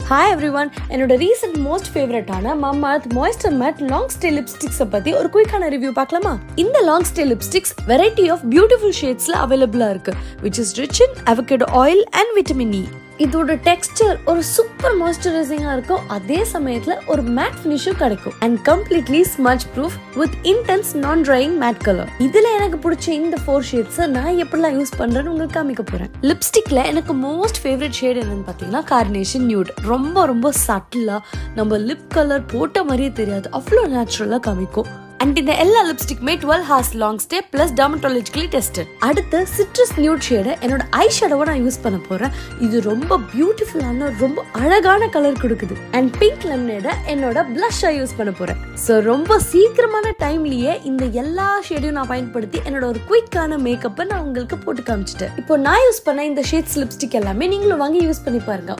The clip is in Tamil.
ஹாய் எவ்ரி ஒன் என்னோட ரீசெண்ட் மோஸ்ட் ஃபேவரட்டான Mamaearth moisture matte long stay லிப்ஸ்டிக்ஸை பற்றி ஒரு குயிக்கான ரிவ்யூ பார்க்கலாமா இந்த long stay lipsticks variety of beautiful ஷேட்ஸில் அவைலபிளாக இருக்கு which is rich in avocado oil and vitamin E இதோட டெக்ஸ்டர் ஒரு சூப்பர் மாய்ஸ்சரைசிங்காக இருக்கும் அதே சமயத்தில் ஒரு மேட் ஃபினிஷும் கிடைக்கும் and completely smudge proof with intense non drying matte colour இதில் எனக்கு பிடிச்ச இந்த ஃபோர் ஷேட்ஸை நான் எப்படிலாம் யூஸ் பண்ணுறேன்னு உங்களுக்கு காமிக்க போகிறேன் லிப்ஸ்டிக்கில் எனக்கு மோஸ்ட் ஃபேவரட் ஷேட் என்னன்னு பார்த்தீங்கன்னா கார்னேஷன் நியூட் ரொம்ப ரொம்ப சட்டிலாக நம்ம லிப் கலர் போட்ட மாதிரியே தெரியாது அவ்வளோ நேச்சுரலாக காமிக்கும் அண்ட் இந்த எல்லா லிப்ஸ்டிக்குமே twelve hours long stay plus dermatologically tested அடுத்து சிட்ரஸ் நியூட் ஷேடை என்னோட ஐ ஷேடோவை நான் யூஸ் பண்ண போறேன் இது ரொம்ப பியூட்டிஃபுல்லான ரொம்ப அழகான கலர் கொடுக்குது அண்ட் பிங்க் லெமனேட என்னோட பிளஷ்ஷா யூஸ் பண்ண போறேன் ஸோ ரொம்ப சீக்கிரமான டைம்லயே இந்த எல்லா ஷேடையும் நான் பயன்படுத்தி என்னோட ஒரு குயிக்கான மேக்கப்பை நான் உங்களுக்கு போட்டு காமிச்சிட்டேன் இப்போ நான் யூஸ் பண்ண இந்த ஷேட்ஸ் லிப்ஸ்டிக் எல்லாமே நீங்களும் வாங்கி யூஸ் பண்ணி பாருங்க